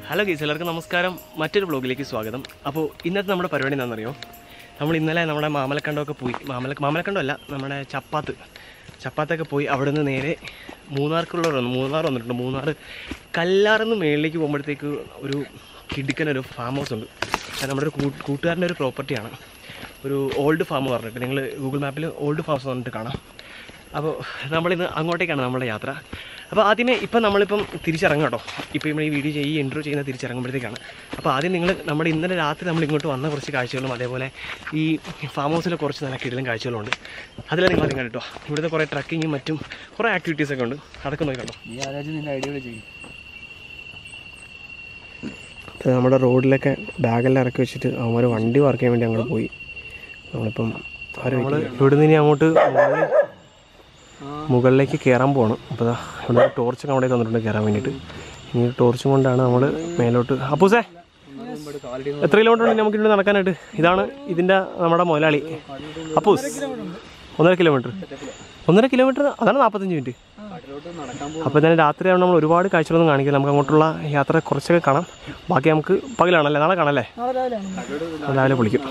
Hello ഗീസ് എല്ലാവർക്കും നമസ്കാരം മറ്റൊരു വ്ളോഗിലേക്ക് സ്വാഗതം അപ്പോൾ ഇന്നത്തെ നമ്മുടെ പരിപാടി എന്താണെന്നറിയോ നമ്മൾ ഇന്നലെ നമ്മുടെ മാമലക്കണ്ടമൊക്കെ പോയി മാമല മാമലക്കണ്ടം അല്ല നമ്മുടെ ചപ്പാത്ത് ചപ്പാത്തൊക്കെ പോയി അവിടെ നിന്ന് നേരെ മൂന്നാർക്കുള്ളവർ വന്നു മൂന്നാർ വന്നിട്ടുണ്ട് മൂന്നാർ കല്ലാറിന്ന് മേളിലേക്ക് പോകുമ്പോഴത്തേക്ക് ഒരു കിടുക്കൻ ഒരു ഫാം ഹൗസ് ഉണ്ട് അത് നമ്മുടെ ഒരു കൂ- കൂട്ടുകാരൻ്റെ ഒരു പ്രോപ്പർട്ടിയാണ് ഒരു ഓൾഡ് ഫാം പറഞ്ഞിട്ട് നിങ്ങൾ ഗൂഗിൾ മാപ്പിൽ ഓൾഡ് ഫാംസ് വന്നിട്ട് കാണാം അപ്പോൾ നമ്മളിന്ന് അങ്ങോട്ടേക്കാണ് നമ്മുടെ യാത്ര അപ്പോൾ ആദ്യമേ ഇപ്പം നമ്മളിപ്പം തിരിച്ചിറങ്ങാം കേട്ടോ ഇപ്പോൾ നമ്മൾ ഈ വീഡിയോ ചെയ്ത് ഈ ഇൻട്രോ ചെയ്യുന്ന തിരിച്ചിറങ്ങുമ്പോഴത്തേക്കാണ് അപ്പോൾ ആദ്യം നിങ്ങൾ നമ്മുടെ ഇന്നലെ രാത്രി നമ്മൾ ഇങ്ങോട്ട് വന്ന കുറച്ച് കാഴ്ചകളും അതേപോലെ ഈ ഫാം ഹൗസിലെ കുറച്ച് നല്ല കിടലും കാഴ്ചകളുണ്ട് അതിലാണ് നിങ്ങൾ ആദ്യം കണ്ടോ ഇവിടുത്തെ കുറേ ട്രക്കിങ്ങും മറ്റും കുറേ ആക്ടിവിറ്റീസൊക്കെ ഉണ്ട് അതൊക്കെ നോക്കി കണ്ടോ നീ ആരാച്ചും നിന്റെ ഐഡിയ ചെയ്യും ഇത് നമ്മുടെ റോഡിലൊക്കെ ബാഗെല്ലാം ഇറക്കി വെച്ചിട്ട് അവന്മാർ വണ്ടി പാർക്ക് ചെയ്യാൻ വേണ്ടി അങ്ങോട്ട് പോയി നമ്മളിപ്പം നമ്മൾ ഇവിടെ നിന്ന് ഇനി അങ്ങോട്ട് മുകളിൽ മുകളിലേക്ക് കയറാൻ പോകണം അപ്പോൾ ദാ ഇവിടെ ഒരു ടോർച്ചൊക്കെ അവിടെ തന്നിട്ടുണ്ട് കയറാൻ വേണ്ടിയിട്ട് ഇനി ടോർച്ചും കൊണ്ടാണ് നമ്മൾ മേലോട്ട് അപ്പൂസേ എത്ര കിലോമീറ്റർ ഉണ്ട് നമുക്ക് ഇവിടെ നടക്കാനായിട്ട് ഇതാണ് ഇതിൻ്റെ നമ്മുടെ മുതലാളി അപ്പൂസ് ഒന്നര കിലോമീറ്റർ ഒന്നര കിലോമീറ്റർ അതാണ് നാൽപ്പത്തഞ്ച് മിനിറ്റ് അപ്പോൾ തന്നെ രാത്രിയാണ് നമ്മൾ ഒരുപാട് കാഴ്ചകളൊന്നും കാണിക്കില്ല നമുക്ക് അങ്ങോട്ടുള്ള യാത്ര കുറച്ചൊക്കെ കാണാം ബാക്കി നമുക്ക് പകലാണല്ലേ നാളെ കാണാല്ലേ നാളെ രാവിലെ പൊളിക്കും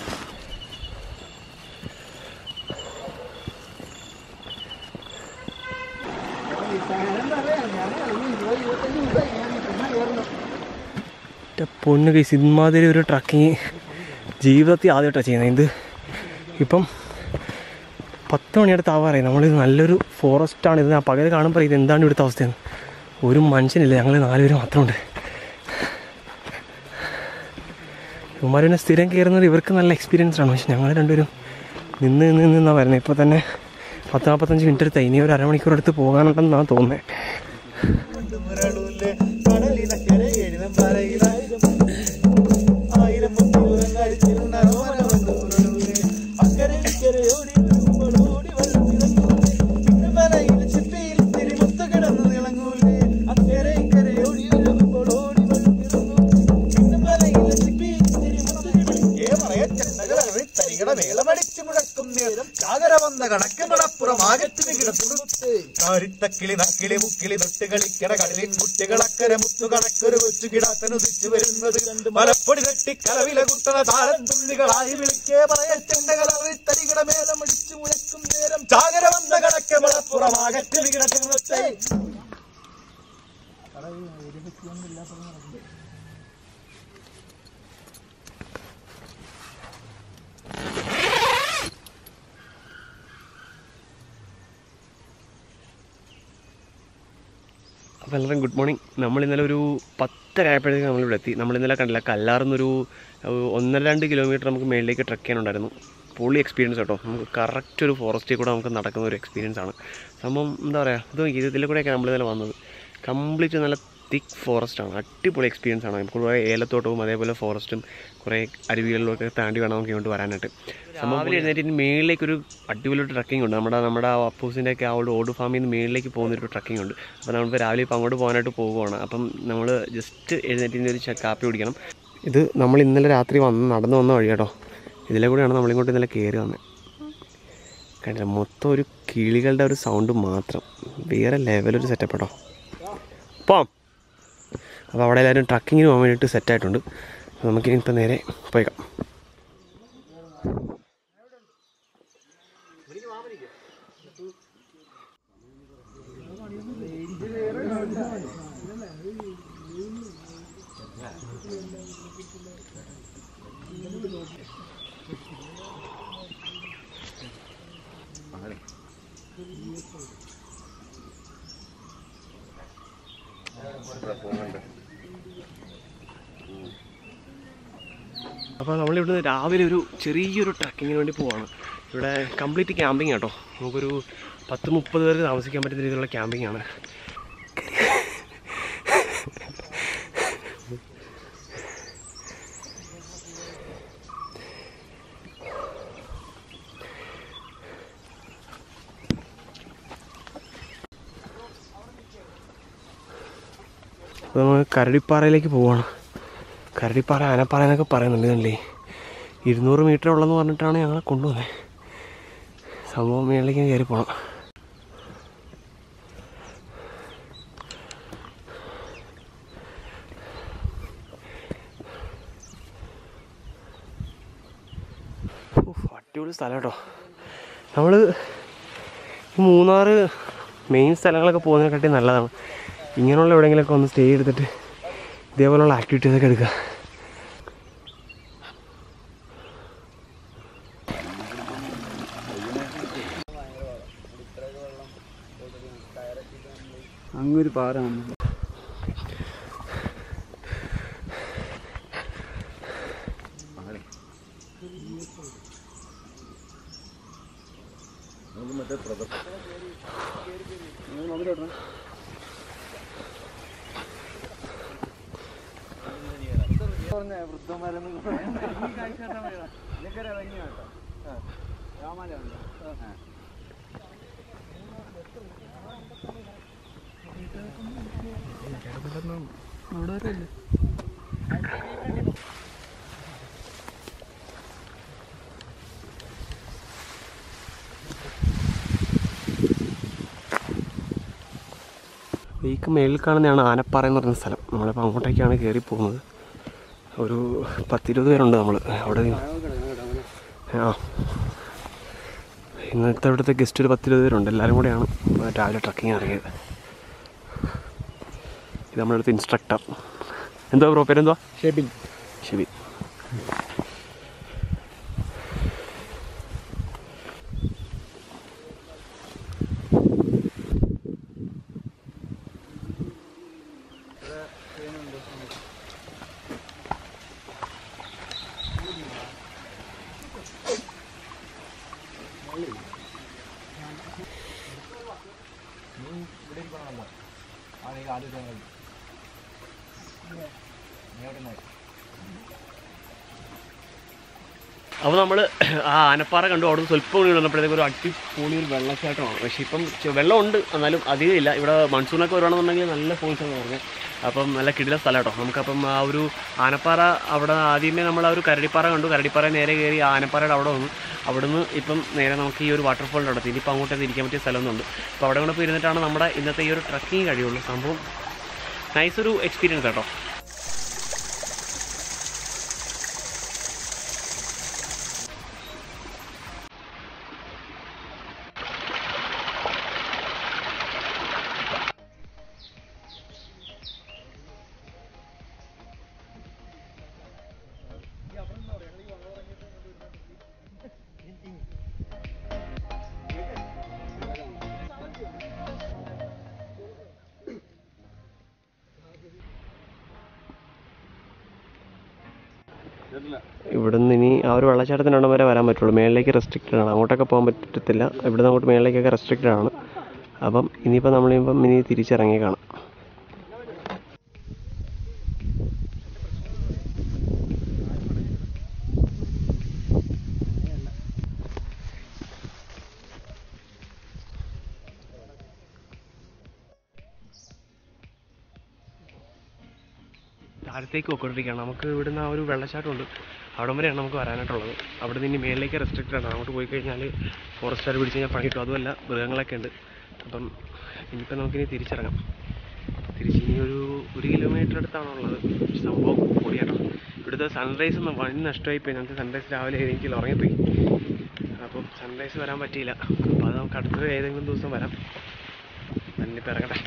എൻ്റെ പൊന്ന് കേസ് ഇമാതിരി ഒരു ട്രക്കിങ് ജീവിതത്തിൽ ആദ്യമായിട്ടാണ് ചെയ്യുന്നത് ഇത് ഇപ്പം പത്ത് മണിയടുത്ത് ആവാറായി നമ്മളിത് നല്ലൊരു ഫോറസ്റ്റാണ് ഇത് ഞാൻ പകൽ കാണുമ്പോൾ ഇത് എന്താണ് ഇവിടുത്തെ അവസ്ഥയെന്ന് ഒരു മനുഷ്യനില്ല ഞങ്ങൾ നാലുപേര് മാത്രമുണ്ട് ഇവന്മാരിനെ സ്ഥിരം കയറുന്നത് ഇവർക്ക് നല്ല എക്സ്പീരിയൻസ് ആണ് പക്ഷെ ഞങ്ങൾ രണ്ടുപേരും നിന്ന് നിന്ന് നിന്നാണ് വരുന്നത് ഇപ്പോൾ തന്നെ പത്ത് നാൽപ്പത്തഞ്ച് മിനിറ്റ് എടുത്താൽ ഇനി ഒരു അരമണിക്കൂർ അടുത്ത് പോകാനുണ്ടെന്നാണ് തോന്നുന്നത് മേളമടിച്ചു മുഴക്കും നേരം ചാകര വന്ന കണക്ക് മണപ്പുറം ആകത്തിന് കിടത്തുടുത്ത് കാരിത്തക്കിളി നക്കിളി മുക്കിളി തൊട്ട് കളിക്കണ കടലിൻ കുട്ടികളക്കര മുത്തു കണക്കൊരു കൊച്ചു കിടാത്തനുദിച്ചു വരുന്നത് കണ്ട് മലപ്പൊടി തട്ടി കലവില കുട്ടണ താരം തുള്ളികളായി വിളിക്കേ പറയച്ചെണ്ടകൾ തരികട മേളമടിച്ചു മുഴക്കും നേരം ചാകര വന്ന കണക്ക് മണപ്പുറം ആകത്തിന് കിടത്തുടുത്ത് അപ്പോൾ എല്ലാവരും ഗുഡ് മോർണിംഗ് നമ്മൾ ഇന്നലെ ഒരു പത്തര ആയപ്പോഴത്തേക്ക് നമ്മൾ ഇവിടെ എത്തി നമ്മൾ ഇന്നലെ കണ്ടില്ല കല്ലാർന്നൊരു ഏഹ്, ഒന്നര രണ്ട് കിലോമീറ്റർ നമുക്ക് മേളിലേക്ക് ട്രക്ക് ചെയ്യാനുണ്ടായിരുന്നു പൊളി എക്സ്പീരിയൻസ് കേട്ടോ നമുക്ക് കറക്റ്റ് ഒരു ഫോറസ്റ്റിൽ കൂടെ നമുക്ക് നടക്കുന്ന ഒരു എക്സ്പീരിയൻസ് ആണ് സംഭവം എന്താ പറയുക ഇത് നോക്കി ഇത് ഇതിൽ കൂടെയൊക്കെ നമ്മൾ ഇന്നലെ വന്നത് കംപ്ലീറ്റ് നല്ല തിക്ക് ഫോറസ്റ്റ് ആണ് അടിപൊളി എക്സ്പീരിയൻസ് ആണ് നമുക്ക് കുറേ ഏലത്തോട്ടവും അതേപോലെ ഫോറസ്റ്റും കുറേ അരുവികളിലൊക്കെ താണ്ടി വേണം നമുക്ക് ഇങ്ങോട്ട് വരാനായിട്ട് രാവിലെ എഴുന്നേറ്റ് മേളിലേക്ക് ഒരു അടിപൊളി ഒരു ട്രക്കിംഗ് ഉണ്ട് നമ്മുടെ നമ്മുടെ ആ അപ്പൂസിൻ്റെ ഒക്കെ ആ ഒരു ഓട് ഫാമിൽ നിന്ന് മേളിലേക്ക് പോകുന്നൊരു ട്രക്കിംഗ് ഉണ്ട് അപ്പോൾ നമ്മളിപ്പോൾ രാവിലെ ഇപ്പോൾ അങ്ങോട്ട് പോകാനായിട്ട് പോവുകയാണ് അപ്പം നമ്മൾ ജസ്റ്റ് എഴുന്നേറ്റ് ഇനി ഒരു ച- കാപ്പി കുടിക്കണം ഇത് നമ്മൾ ഇന്നലെ രാത്രി വന്ന് നടന്നു വന്ന വഴി കേട്ടോ ഇതിലെ കൂടെയാണ് നമ്മളിങ്ങോട്ട് ഇന്നലെ കയറി വന്നത് കണ്ടില്ല മൊത്തം ഒരു കിളികളുടെ ഒരു സൗണ്ട് മാത്രം വേറെ ലെവലൊരു സെറ്റപ്പ് കേട്ടോ പോം അപ്പോൾ അവിടെ എല്ലാവരും ട്രക്കിങ്ങിന് പോകാൻ വേണ്ടിയിട്ട് സെറ്റായിട്ടുണ്ട് അപ്പോൾ നമുക്കിനി ഇപ്പം നേരെ പോയേക്കാം അപ്പോൾ നമ്മളിവിടുന്ന് രാവിലെ ഒരു ചെറിയൊരു ട്രക്കിങ്ങിന് വേണ്ടി പോവാണ് ഇവിടെ കംപ്ലീറ്റ് ക്യാമ്പിംഗ് കേട്ടോ നമുക്കൊരു പത്ത് മുപ്പത് പേർക്ക് താമസിക്കാൻ പറ്റുന്ന രീതിയിലുള്ള ക്യാമ്പിംഗ് ആണ് അപ്പോൾ നമ്മൾ കരടിപ്പാറയിലേക്ക് പോവാണ് കരടിപ്പാറ ആനപ്പാറ എന്നൊക്കെ പറയുന്നുണ്ട് ഇതല്ലേ ഇരുന്നൂറ് മീറ്റർ ഉള്ളെന്ന് പറഞ്ഞിട്ടാണ് ഞങ്ങളെ കൊണ്ടുവന്നത് സംഭവം മേളിലേക്ക് കയറി പോകണം അടിപൊളി സ്ഥലം കേട്ടോ നമ്മൾ മൂന്നാർ മെയിൻ സ്ഥലങ്ങളൊക്കെ പോകുന്നതിനെക്കാട്ടി നല്ലതാണ് ഇങ്ങനെയുള്ള എവിടെയെങ്കിലുമൊക്കെ ഒന്ന് സ്റ്റേ എടുത്തിട്ട് ഇതേപോലെയുള്ള ആക്ടിവിറ്റീസൊക്കെ എടുക്കുക അങ്ങൊരു പാറ ഈ മേളിൽ കാണുന്നതാണ് ആനപ്പാറ എന്ന് പറയുന്ന സ്ഥലം നമ്മളിപ്പോൾ അങ്ങോട്ടേക്കാണ് കയറി പോകുന്നത് ഒരു പത്തിരുപത് പേരുണ്ട് നമ്മൾ അവിടെ ആ ഇന്നത്തെ ഇവിടുത്തെ ഗസ്റ്റ് ഒരു പത്തിരുപത് പേരുണ്ട് എല്ലാവരും കൂടെയാണ് രാവിലെ ട്രക്കിങ് ഇറങ്ങിയത് ഇത് നമ്മളടുത്ത് ഇൻസ്ട്രക്ടർ എന്തോ ബ്രോ പേരെന്തോ ഷെബിൻ ശരി അപ്പോൾ നമ്മൾ ആ ആനപ്പാറ കണ്ടു അവിടെ സ്വല്പം കൂടി വന്നപ്പോഴത്തേക്ക് ഒരു അടിപൊളി ഒരു വെള്ളച്ചാട്ടമാണ് പക്ഷേ ഇപ്പം ചെ- വെള്ളമുണ്ട് എന്നാലും അധികം ഇല്ല ഇവിടെ മൺസൂണൊക്കെ വരുവാണെന്നുണ്ടെങ്കിൽ നല്ല ഫോൾസ് എന്ന് പറഞ്ഞത് അപ്പം നല്ല കിടില സ്ഥലം കേട്ടോ നമുക്കപ്പം ആ ഒരു ആനപ്പാറ അവിടെ ആദ്യമേ നമ്മൾ ആ ഒരു കരടിപ്പാറ കണ്ടു കരടിപ്പാറ നേരെ കയറി ആനപ്പാറയുടെ അവിടെ വന്നു അവിടുന്ന് ഇപ്പം നേരെ നമുക്ക് ഈ ഒരു വാട്ടർഫോളിൻ്റെ അടുത്ത് ഇനിയിപ്പോൾ അങ്ങോട്ടേക്ക് ഇരിക്കാൻ പറ്റിയ സ്ഥലമൊന്നുണ്ട് അപ്പോൾ അവിടെ കൊണ്ട് പോയി ഇരുന്നിട്ടാണ് നമ്മുടെ ഇന്നത്തെ ഈ ഒരു ട്രക്കിങ് കഴിയുള്ളൂ സംഭവം നൈസ് ഒരു എക്സ്പീരിയൻസ് കേട്ടോ ഇവിടുന്ന് ഇനി ആ ഒരു വെള്ളച്ചാട്ടത്തിനോടം വരെ വരാൻ പറ്റുള്ളൂ മേളിലേക്ക് റെസ്ട്രിക്റ്റഡ് ആണ് അങ്ങോട്ടൊക്കെ പോകാൻ പറ്റത്തില്ല ഇവിടുന്ന് അങ്ങോട്ട് മേളിലേക്കൊക്കെ റെസ്ട്രിക്റ്റഡ് ആണ് അപ്പം ഇനിയിപ്പോൾ നമ്മളിപ്പം ഇനി തിരിച്ചിറങ്ങി കാണാം താഴത്തേക്ക് പോയിക്കൊണ്ടിരിക്കുകയാണ് നമുക്ക് ഇവിടുന്ന് ആ ഒരു വെള്ളച്ചാട്ടമുണ്ട് അവിടം വരെയാണ് നമുക്ക് വരാനായിട്ടുള്ളത് അവിടെ നിന്ന് ഇനി മേളിലേക്ക് റെസ്ട്രിക്റ്റഡ് ആണ് അങ്ങോട്ട് പോയി കഴിഞ്ഞാൽ ഫോറസ്റ്റുകാർ പിടിച്ച് കഴിഞ്ഞാൽ പണി കിട്ടും അതുമല്ല മൃഗങ്ങളൊക്കെ ഉണ്ട് അപ്പം ഇനിയിപ്പോൾ നമുക്കിനി തിരിച്ചിറങ്ങാം തിരിച്ച് ഇനി ഒരു ഒരു കിലോമീറ്റർ അടുത്താണുള്ളത് സംഭവം പൊടിയാട്ടോ ഇവിടുത്തെ സൺറൈസ് ഒന്നും വൻ നഷ്ടമായിപ്പോയി ഞങ്ങൾക്ക് സൺറൈസ് രാവിലെ ഏതെങ്കിലും ഉറങ്ങിപ്പോയി അപ്പം സൺറൈസ് വരാൻ പറ്റിയില്ല അപ്പോൾ അത് നമുക്ക് അടുത്ത ഏതെങ്കിലും ദിവസം വരാം എന്നിപ്പോൾ ഇറങ്ങട്ടെ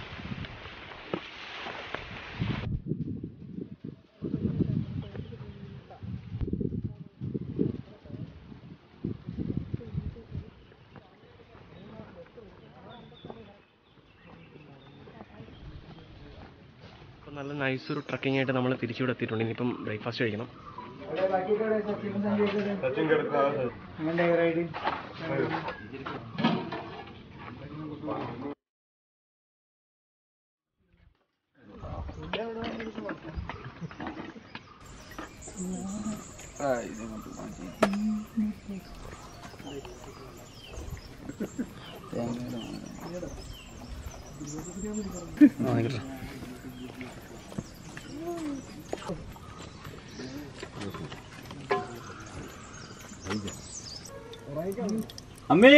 അപ്പോൾ നല്ല നൈസ് ഒരു ട്രക്കിംഗ് ആയിട്ട് നമ്മൾ തിരിച്ചിവിടെ എത്തിയിട്ടുണ്ട് ഇനിയിപ്പം ബ്രേക്ക്ഫാസ്റ്റ് കഴിക്കണം അമ്മേ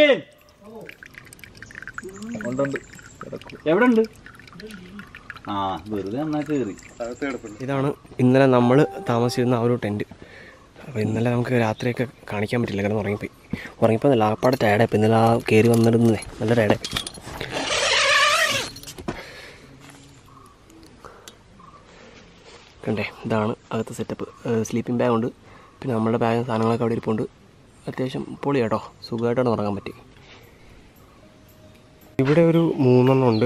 ഉണ്ടുണ്ട് എവിടെ ഉണ്ട് ആ വെറുതെ നന്നാ കേറി ഇതാണ് ഇന്നലെ നമ്മൾ താമസിച്ചിരുന്ന ആ ഒരു ടെൻറ്റ് അപ്പോൾ ഇന്നലെ നമുക്ക് രാത്രിയൊക്കെ കാണിക്കാൻ പറ്റില്ല കാരണം ഉറങ്ങിപ്പോയി ഉറങ്ങിപ്പോൾ നല്ല ആപ്പാടെ ടയർഡായി ഇപ്പോൾ ഇന്നലെ ആ കയറി വന്നിരുന്നേ നല്ല ടയർഡായി കണ്ടേ ഇതാണ് അകത്തെ സെറ്റപ്പ് സ്ലീപ്പിംഗ് ബാഗ് ഉണ്ട് പിന്നെ നമ്മുടെ ബാഗും സാധനങ്ങളൊക്കെ അവിടെ ഇരിപ്പുണ്ട് അത്യാവശ്യം പൊളി കേട്ടോ സുഖമായിട്ടാണ് ഉറങ്ങാൻ പറ്റി ഇവിടെ ഒരു മൂന്നെണ്ണം ഉണ്ട്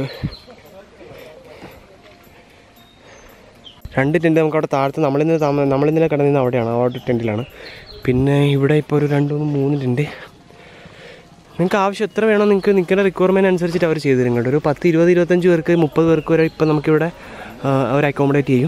രണ്ട് ടെൻറ്റ് നമുക്ക് അവിടെ താഴത്ത് നമ്മളിന്ന് താമ നമ്മളിന്നലെ കിടന്നിരുന്ന അവിടെയാണ് ആ ഒരു ടെൻറ്റിലാണ് പിന്നെ ഇവിടെ ഇപ്പോൾ ഒരു രണ്ട് മൂന്ന് മൂന്ന് ടെൻറ്റ് നിങ്ങൾക്ക് ആവശ്യം എത്ര വേണോ നിങ്ങൾക്ക് നിൽക്കുന്ന റിക്വയർമെൻറ്റ് അനുസരിച്ചിട്ട് അവർ ചെയ്തു തരും കേട്ടോ ഒരു പത്ത് ഇരുപത് ഇരുപത്തഞ്ച് പേർക്ക് മുപ്പത് പേർക്ക് വരെ ഇപ്പം നമുക്കിവിടെ ആ, അവർ അക്കോമഡേറ്റ് ചെയ്യും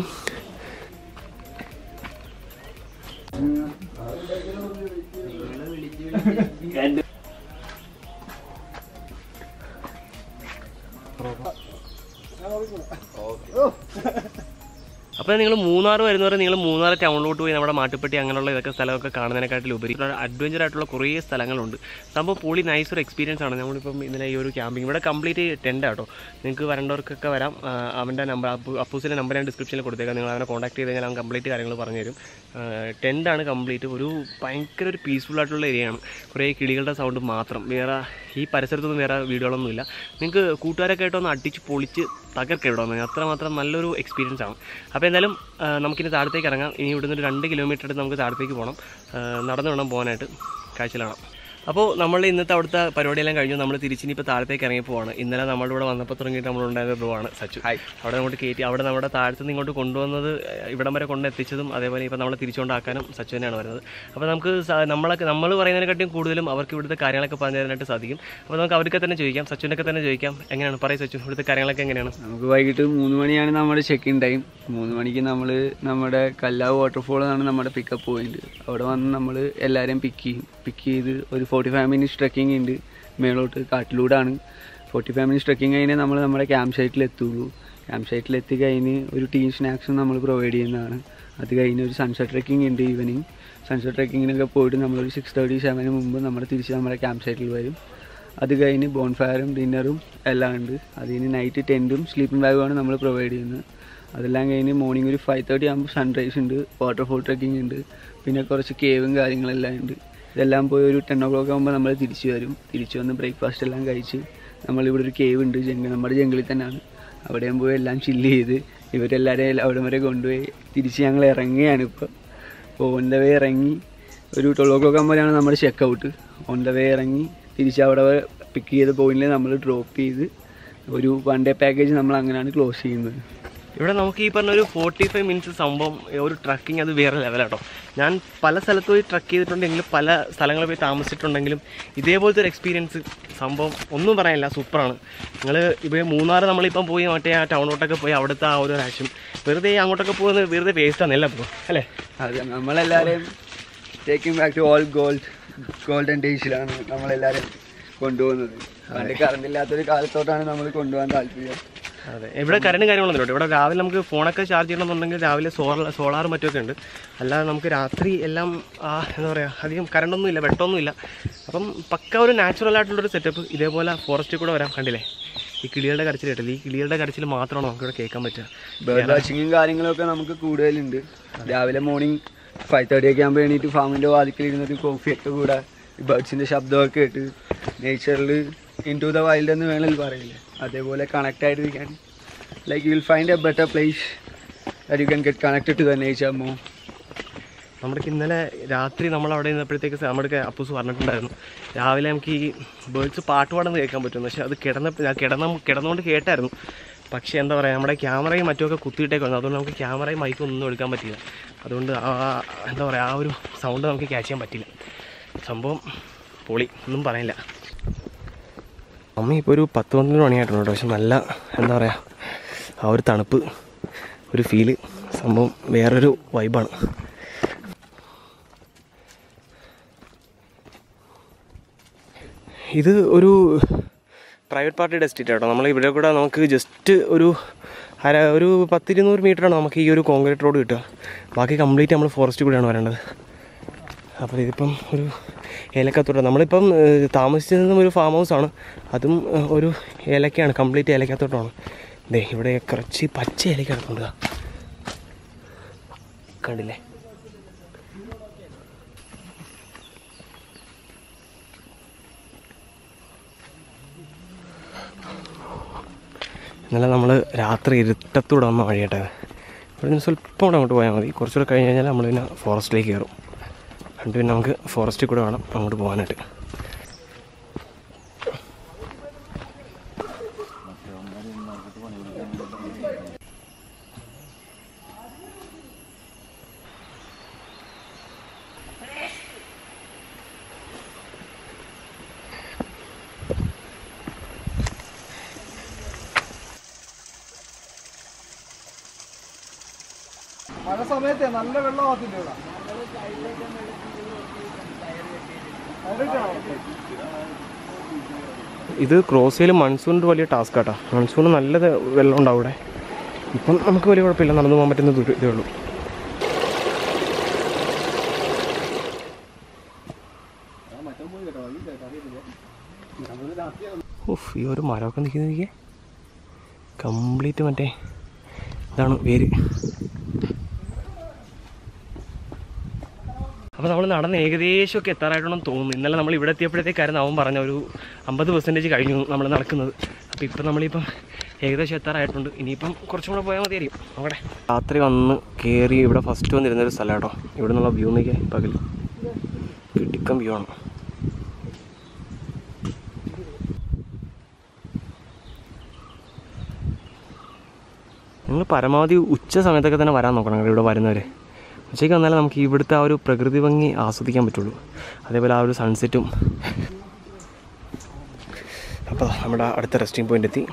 അപ്പോൾ നിങ്ങൾ മൂന്നാർ വരുന്നവരെ നിങ്ങൾ മൂന്നാർ ടൗണിലോട്ട് പോയി നമ്മുടെ മാട്ടുപ്പെട്ടി അങ്ങനെയുള്ള ഇതൊക്കെ സ്ഥലമൊക്കെ കാണുന്നതിനെക്കാട്ടിൽ ഉപരി അഡ്വഞ്ചർ ആയിട്ടുള്ള കുറേ സ്ഥലങ്ങളുണ്ട് സംഭവം പൊളി നൈസ് ഒരു എക്സ്പീരിയൻസ് ആണ് നമ്മളിപ്പം ഇന്നലെ ഈ ഒരു ക്യാമ്പിംഗ് ഇവിടെ കംപ്ലീറ്റ് ടെൻ്റ് ആട്ടോ നിങ്ങൾക്ക് വരേണ്ടവർക്കൊക്കെ വരാം ആ, അവൻ്റെ നമ്പർ അപ്പൂസിൻ്റെ നമ്പർ ഞാൻ ഡിസ്ക്രിപ്ഷനിൽ കൊടുത്തേക്കാം നിങ്ങൾ അവനെ കോൺടാക്ട് ചെയ്ത് കഴിഞ്ഞാൽ അവൻ കംപ്ലീറ്റ് കാര്യങ്ങൾ പറഞ്ഞു തരും ടെൻ്റാണ് കംപ്ലീറ്റ് ഒരു ഭയങ്കര ഒരു പീസ്ഫുൾ ആയിട്ടുള്ള ഏരിയയാണ് കുറേ കിളികളുടെ സൗണ്ട് മാത്രം വേറെ ഈ പരിസരത്തൊന്നും വേറെ വീടുകളൊന്നുമില്ല നിങ്ങൾക്ക് കൂട്ടുകാരൊക്കെ ആയിട്ടൊന്ന് അടിച്ച് പൊളിച്ച് തകർക്കാം ഇവിടെ വന്നത് അത്രമാത്രം നല്ലൊരു എക്സ്പീരിയൻസ് ആണ് അപ്പോൾ എന്തായാലും ആ, നമുക്കിനി താഴത്തേക്ക് ഇറങ്ങാം ഇനി ഇവിടുന്ന് ഒരു രണ്ട് കിലോമീറ്റർ അടുത്ത് നമുക്ക് താഴത്തേക്ക് പോകണം ആ, നടന്ന് വേണം പോകാനായിട്ട് കാഴ്ചയിലാണ് അപ്പോൾ നമ്മൾ ഇന്നത്തെ അവിടുത്തെ പരിപാടിയെല്ലാം കഴിഞ്ഞു നമ്മൾ തിരിച്ചിനി ഇപ്പോൾ താഴത്തേക്ക് ഇറങ്ങി പോവാണ് ഇന്നലെ നമ്മുടെ ഇവിടെ വന്നപ്പോൾ തുടങ്ങിയിട്ട് നമ്മളുണ്ടായത് ബ്രോ ആണ് സച്ചു ഹായ്. അവിടെ അങ്ങോട്ട് കയറ്റി അവിടെ നമ്മുടെ താഴത്ത് നിന്ന് ഇങ്ങോട്ട് കൊണ്ടുവന്നത് ഏഹ്, ഇവിടം വരെ കൊണ്ടെത്തിച്ചതും അതേപോലെ ഇപ്പോൾ നമ്മളെ തിരിച്ചുകൊണ്ടാക്കാനും സച്ചു തന്നെയാണ് വരുന്നത് അപ്പോൾ നമുക്ക് സ- നമ്മളൊക്കെ നമ്മൾ പറയുന്നതിനെക്കാട്ടിയും കൂടുതലും അവർക്ക് ഇവിടുത്തെ കാര്യങ്ങളൊക്കെ പറഞ്ഞു തരാനായിട്ട് സാധിക്കും അപ്പോൾ നമുക്ക് അവർക്ക് തന്നെ ചോദിക്കാം സച്ചുവിനൊക്കെ തന്നെ ചോദിക്കാം എങ്ങനെയാണ് പറയും സച്ചു ഇവിടുത്തെ കാര്യങ്ങളൊക്കെ എങ്ങനെയാണ് നമുക്ക് വൈകിട്ട് മൂന്ന് മണിയാണ് നമ്മുടെ ചെക്ക് ഇൻ ടൈം മൂന്ന് മണിക്ക് നമ്മൾ നമ്മുടെ കല്ലാവ് വാട്ടർഫോൾ ആണ് നമ്മുടെ പിക്കപ്പ് പോയിന്റ് അവിടെ വന്ന് നമ്മൾ എല്ലാവരെയും പിക്ക് ചെയ്യും പിക്ക് ചെയ്ത് ഒരു ഫോർട്ടി ഫൈവ് മിനിറ്റ്സ് ട്രക്കിംഗ് ഉണ്ട് മേളോട്ട് കാട്ടിലൂടാണ് ഫോർട്ടി ഫൈവ് മിനിറ്റ്സ് ട്രക്കിംഗ് കഴിഞ്ഞാൽ നമ്മൾ നമ്മുടെ ക്യാമ്പ് സൈറ്റിൽ എത്തുള്ളൂ ക്യാമ്പ് സൈറ്റിൽ എത്തി കഴിഞ്ഞ് ഒരു ടീം സ്നാക്സും നമ്മൾ പ്രൊവൈഡ് ചെയ്യുന്നതാണ് അത് കഴിഞ്ഞ് ഒരു സൺസെറ്റ് ട്രക്കിംഗ് ഉണ്ട് ഈവനിങ് സൺസെറ്റ് ട്രക്കിങ്ങിനൊക്കെ പോയിട്ട് നമ്മളൊരു സിക്സ് തേർട്ടി സെവന് മുമ്പ് നമ്മൾ തിരിച്ച് നമ്മുടെ ക്യാമ്പ് സൈറ്റിൽ വരും അത് കഴിഞ്ഞ് ബോൺഫയറും ഡിന്നറും എല്ലാം ഉണ്ട് അതിന് നൈറ്റ് ടെൻറ്റും സ്ലീപ്പിംഗ് ബാഗുമാണ് നമ്മൾ പ്രൊവൈഡ് ചെയ്യുന്നത് അതെല്ലാം കഴിഞ്ഞ് മോർണിംഗ് ഒരു ഫൈവ് തേർട്ടി ആകുമ്പോൾ സൺറൈസ് ഉണ്ട് വാട്ടർഫോൾ ട്രക്കിംഗ് ഉണ്ട് പിന്നെ കുറച്ച് കേവും കാര്യങ്ങളെല്ലാം ഉണ്ട് ഇതെല്ലാം പോയി ഒരു ടെൻ ഓ ക്ലോക്ക് ആകുമ്പോൾ നമ്മൾ തിരിച്ചു വരും തിരിച്ചു വന്ന് ബ്രേക്ക്ഫാസ്റ്റ് എല്ലാം കഴിച്ച് നമ്മളിവിടെ ഒരു കേവ് ഉണ്ട് ജംഗിൾ നമ്മുടെ ജംഗിളിൽ തന്നെയാണ് അവിടെയും പോയി എല്ലാം ചില്ല് ചെയ്ത് ഇവരെല്ലാവരെയും അവിടെ വരെ കൊണ്ടുപോയി തിരിച്ച് ഞങ്ങൾ ഇറങ്ങുകയാണ് ഇപ്പോൾ അപ്പോൾ ഓൺ ദ വേ ഇറങ്ങി ഒരു ട്വൽവ് ഓ ക്ലോക്ക് ആകുമ്പോഴാണ് നമ്മുടെ check out on the way ഇറങ്ങി തിരിച്ച് അവിടെ പിക്ക് ചെയ്ത പോയിന്റിൽ നമ്മൾ ഡ്രോപ്പ് ചെയ്ത് ഒരു വൺ ഡേ പാക്കേജ് നമ്മൾ അങ്ങനെയാണ് ക്ലോസ് ചെയ്യുന്നത് ഇവിടെ നമുക്ക് ഈ പറഞ്ഞ ഒരു ഫോർട്ടി ഫൈവ് മിനിറ്റ്സ് സംഭവം ഒരു ട്രക്കിംഗ് അത് വേറെ ലെവലാട്ടോ ഞാൻ പല സ്ഥലത്ത് പോയി ട്രക്ക് ചെയ്തിട്ടുണ്ടെങ്കിലും പല സ്ഥലങ്ങളിൽ പോയി താമസിച്ചിട്ടുണ്ടെങ്കിലും ഇതേപോലത്തെ ഒരു എക്സ്പീരിയൻസ് സംഭവം ഒന്നും പറയാനില്ല സൂപ്പറാണ് നിങ്ങൾ ഇപ്പോൾ മൂന്നാർ നമ്മളിപ്പം പോയി മറ്റേ ആ ടൗണിലോട്ടൊക്കെ പോയി അവിടുത്തെ ആ ഒരു ആവശ്യം വെറുതെ അങ്ങോട്ടൊക്കെ പോകുന്നത് വെറുതെ വേസ്റ്റ് ആണ് ബ്രോ അല്ലേ അത് നമ്മളെല്ലാവരെയും taking back to old gold golden ഡേയ്സിലാണ് നമ്മളെല്ലാവരും കൊണ്ടുപോകുന്നത് പണ്ട് കറണ്ട് ഇല്ലാത്തൊരു കാലത്തോട്ടാണ് നമ്മൾ കൊണ്ടുപോകാൻ താല്പര്യം അതെ ഇവിടെ കറണ്ട് കാര്യങ്ങളൊന്നും ഇല്ല ഇവിടെ രാവിലെ നമുക്ക് ഫോണൊക്കെ ചാർജ് ചെയ്യണമെന്നുണ്ടെങ്കിൽ രാവിലെ സോളാർ സോളാറും മറ്റുമൊക്കെ ഉണ്ട് അല്ലാതെ നമുക്ക് രാത്രി എല്ലാം ആ, എന്താ പറയുക അധികം കറണ്ടൊന്നും ഇല്ല വെട്ടമൊന്നും ഇല്ല അപ്പം പക്ക ഒരു നാച്ചുറൽ ആയിട്ടുള്ളൊരു സെറ്റപ്പ് ഇതേപോലെ ഫോറസ്റ്റിൽ കൂടെ വരാം കണ്ടില്ലേ ഈ കിളികളുടെ കരച്ചിൽ കേട്ടില്ല ഈ കിളികളുടെ കരച്ചിൽ മാത്രമാണ് നമുക്കിവിടെ കേൾക്കാൻ പറ്റുക ബേർഡ് വാച്ചിങ്ങും കാര്യങ്ങളൊക്കെ നമുക്ക് കൂടുതലുണ്ട് രാവിലെ മോർണിംഗ് ഫൈവ് തേർട്ടി ഒക്കെ ആകുമ്പോൾ എണീറ്റ് ഫാമിൻ്റെ വാതിക്കൽ ഇരുന്നിട്ട് കോഫിയൊക്കെ കൂടെ ഈ ബേർഡ്സിൻ്റെ ശബ്ദമൊക്കെ കേട്ട് നേച്ചറിൽ ഇൻ ടു ദ വൈൽഡ് എന്ന് വേണമെങ്കിൽ പറയില്ലേ അതേപോലെ കണക്ട് ആയിട്ടിരിക്കാൻ like you will find a better place that you can get connected to the nature മോ നമ്മുടെ ഇന്നലെ രാത്രി നമ്മൾ അവിടെ നിന്നപ്പോഴത്തേക്ക് നമ്മുടെ അപ്പൂസ് പറഞ്ഞിട്ടുണ്ടായിരുന്നു രാവിലെ നമുക്ക് ഈ ബേർഡ്സ് പാട്ട് പാടുന്നത് കേൾക്കാൻ പറ്റും പക്ഷെ അത് കിടന്ന ഞാൻ കിടന്ന കിടന്നുകൊണ്ട് കേട്ടായിരുന്നു പക്ഷേ എന്താ പറയുക നമ്മുടെ ക്യാമറയും മറ്റുമൊക്കെ കുത്തിയിട്ടേക്കാണ് അതുകൊണ്ട് നമുക്ക് ക്യാമറയും മൈക്കും ഒന്നും എടുക്കാൻ പറ്റില്ല അതുകൊണ്ട് ആ എന്താ പറയുക ആ ഒരു സൗണ്ട് നമുക്ക് ക്യാച്ച് ചെയ്യാൻ പറ്റില്ല സംഭവം പൊളി ഒന്നും പറയാനില്ല അമ്മ ഇപ്പോൾ ഒരു പത്ത് പന്ത്രണ്ട് മണിയായിട്ടുണ്ട് കേട്ടോ പക്ഷെ നല്ല എന്താ പറയുക ആ ഒരു തണുപ്പ് ഒരു ഫീല് സംഭവം വേറൊരു വൈബാണ് ഇത് ഒരു പ്രൈവറ്റ് പാർട്ടിയുടെ എസ്റ്റേറ്റ് കേട്ടോ നമ്മൾ ഇവിടെ കൂടെ നമുക്ക് ജസ്റ്റ് ഒരു അര ഒരു പത്തിരുന്നൂറ് മീറ്ററാണ് നമുക്ക് ഈ ഒരു കോൺക്രീറ്റ് റോഡ് കിട്ടുക ബാക്കി കംപ്ലീറ്റ് നമ്മൾ ഫോറസ്റ്റ് കൂടെയാണ് വരേണ്ടത് അപ്പോൾ ഇതിപ്പം ഒരു ഏലക്കത്തോട്ടം നമ്മളിപ്പം ഏഹ്, താമസിച്ചിരുന്നതും ഒരു ഫാം ഹൗസാണ് അതും ഏഹ്, ഒരു ഏലക്കയാണ് കംപ്ലീറ്റ് ഏലക്കത്തോട്ടമാണ് ദേ ഇവിടെ കുറച്ച് പച്ച ഏലക്ക കിടക്കുന്നുണ്ട് ദാ. കണ്ടില്ലേ ഇന്നലെ നമ്മൾ രാത്രി ഇരുട്ടത്തൂടെ വന്ന വഴിയേട്ടത് ഇവിടെ നിന്ന് സ്വല്പം കൂടെ അങ്ങോട്ട് പോയാൽ മതി കുറച്ചുകൂടെ കഴിഞ്ഞ് കഴിഞ്ഞാൽ നമ്മൾ പിന്നെ ഫോറസ്റ്റിലേക്ക് കയറും എന്നിട്ട് പിന്നെ നമുക്ക് ഫോറസ്റ്റിൽ കൂടെ വേണം അങ്ങോട്ട് പോകാനായിട്ട് മഴ സമയത്തെ നല്ല വെള്ളമാകത്തില്ല ഇത് ക്രോസ് ചെയ്യൽ മൺസൂണിൻ്റെ വലിയ ടാസ്ക് ആട്ടോ മൺസൂൺ നല്ല വെള്ളം ഉണ്ടാവും ഇവിടെ ഇപ്പം നമുക്ക് വലിയ കുഴപ്പമില്ല നടന്നു പോകാൻ പറ്റുന്ന ദൂരം ഇതേ ഉള്ളൂ ഉഫ് ഈ ഒരു മരമൊക്കെ നിൽക്കുന്ന നോക്കിയേ കംപ്ലീറ്റ് മറ്റേ ഇതാണ് വേര് അപ്പോൾ നമ്മൾ നടന്ന് ഏകദേശമൊക്കെ എത്താറായിട്ടുണ്ടെന്ന് തോന്നുന്നു ഇന്നലെ നമ്മൾ ഇവിടെ എത്തിയപ്പോഴത്തേക്കായിരുന്നു അവൻ പറഞ്ഞ ഒരു അമ്പത് പെർസെൻറ്റേജ് കഴിഞ്ഞു നമ്മൾ നടക്കുന്നത് അപ്പോൾ ഇപ്പം നമ്മളിപ്പം ഏകദേശം എത്താറായിട്ടുണ്ട് ഇനിയിപ്പം കുറച്ചും കൂടെ പോയാൽ മതിയായിരിക്കും അവിടെ രാത്രി വന്ന് കയറി ഇവിടെ ഫസ്റ്റ് വന്നിരുന്നൊരു സ്ഥലം കേട്ടോ ഇവിടെ നിന്നുള്ള വ്യൂ നോക്കിയാൽ പകൽ കിട്ടിക്കം വ്യൂ ആണ് നിങ്ങൾ പരമാവധി ഉച്ച സമയത്തൊക്കെ തന്നെ വരാൻ നോക്കണം കേട്ടോ ഇവിടെ വരുന്നവർ ഉച്ചയ്ക്ക് വന്നാലേ നമുക്ക് ഇവിടുത്തെ ആ ഒരു പ്രകൃതി ഭംഗി ആസ്വദിക്കാൻ പറ്റുള്ളൂ അതേപോലെ ആ ഒരു സൺസെറ്റും അപ്പോൾ നമ്മുടെ അടുത്ത റെസ്റ്റിംഗ് പോയിന്റ് എത്തി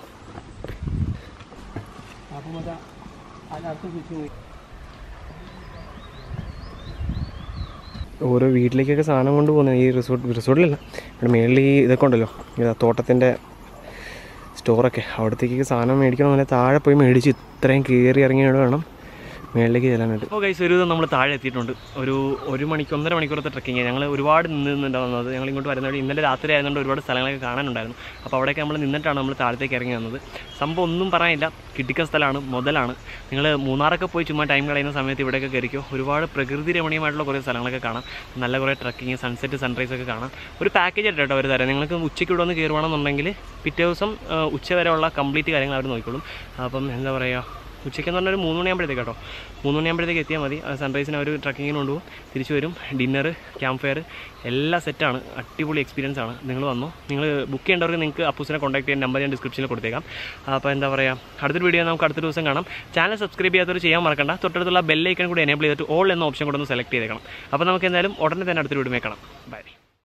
ഓരോ വീട്ടിലേക്കൊക്കെ സാധനം കൊണ്ട് പോകുന്നത് ഈ റിസോർട്ട് റിസോർട്ടിലല്ല ഇവിടെ മേളിൽ ഈ ഇതൊക്കെ ഉണ്ടല്ലോ ഇതാ തോട്ടത്തിൻ്റെ സ്റ്റോറൊക്കെ അവിടത്തേക്ക് സാധനം മേടിക്കണമെന്നുണ്ടെങ്കിൽ താഴെ പോയി മേടിച്ച് ഇത്രയും കയറി ഇറങ്ങിയോട് വേണം മേളിലേക്ക് ചെല്ലാനായിട്ട് അപ്പോൾ കൈസ് ഒരു നമ്മൾ താഴെ എത്തിയിട്ടുണ്ട് ഒരു ഒരു മണിക്ക് ഒന്നര മണിക്കൂറത്തെ ട്രക്കിങ് ഞങ്ങൾ ഒരുപാട് നിന്ന് നിന്നിട്ടുണ്ടാവുന്നത് ഞങ്ങൾ ഇങ്ങോട്ട് വരുന്നത് ഇന്നലെ രാത്രി ആയതുകൊണ്ട് ഒരുപാട് സ്ഥലങ്ങളൊക്കെ കാണാനുണ്ടായിരുന്നു അപ്പോൾ അവിടെയൊക്കെ നമ്മൾ നിന്നിട്ടാണ് നമ്മൾ താഴത്തേക്ക് ഇറങ്ങി വന്നത് സംഭവം ഒന്നും പറയാനില്ല കിട്ടിക്ക സ്ഥലമാണ് മുതലാണ് നിങ്ങൾ മൂന്നാറൊക്കെ പോയി ചുമ്മാ ടൈം കളയുന്ന സമയത്ത് ഇവിടെയൊക്കെ കയറിക്കോ ഒരുപാട് പ്രകൃതി രമണീയമായിട്ടുള്ള കുറേ സ്ഥലങ്ങളൊക്കെ കാണാം നല്ല കുറേ ട്രക്കിങ് സൺസെറ്റ് സൺറൈസ് ഒക്കെ കാണാം ഒരു പാക്കേജ് ആയിട്ട് കേട്ടോ അവർ തരാം നിങ്ങൾക്ക് ഉച്ചയ്ക്ക് ഇവിടെ ഒന്ന് കയറുവാണെന്നുണ്ടെങ്കിൽ പിറ്റേ ദിവസം ആ, ഉച്ച വരെയുള്ള കംപ്ലീറ്റ് കാര്യങ്ങൾ അവർ നോക്കിക്കോളും അപ്പം എന്താ പറയുക ഉച്ചയ്ക്ക് എന്ന് പറഞ്ഞാൽ ഒരു മൂന്ന് മണിയാകുമ്പോഴത്തേക്ക് കേട്ടോ മൂന്ന് മണിയാകുമ്പോഴത്തേക്ക് എത്തിയാൽ മതി സൺറൈസിന് അവർ ട്രക്കിങ്ങിന് കൊണ്ടുപോകും തിരിച്ചു വരും ഡിന്നർ ക്യാമ്പ് ഫയർ എല്ലാ സെറ്റാണ് അടിപൊളി എക്സ്പീരിയൻസ് ആണ് നിങ്ങൾ വന്നോ നിങ്ങൾ ബുക്ക് ചെയ്യേണ്ടവർക്ക് നിങ്ങൾക്ക് അപ്പൂസിനെ കോൺടാക്ട് ചെയ്യാൻ നമ്പർ ഞാൻ ഡിസ്ക്രിപ്ഷനിൽ കൊടുത്തേക്കാം അപ്പോൾ എന്താ പറയുക അടുത്തൊരു വീഡിയോ നമുക്ക് അടുത്ത ദിവസം കാണാം ചാനൽ സബ്സ്ക്രൈബ് ചെയ്യാത്തവർ ചെയ്യാൻ മറക്കണ്ട തൊട്ടടുത്തുള്ള ബെല്ലൈക്കൺ കൂടി എനേബിൾ ചെയ്തിട്ട് ഓൾ എന്ന ഓപ്ഷൻ കൂടെ ഒന്ന് സെലക്ട് ചെയ്തേക്കണം അപ്പോൾ നമുക്ക് എന്തായാലും ഉടനെ തന്നെ അടുത്തൊരു വീഡിയോ കാണാം ബൈ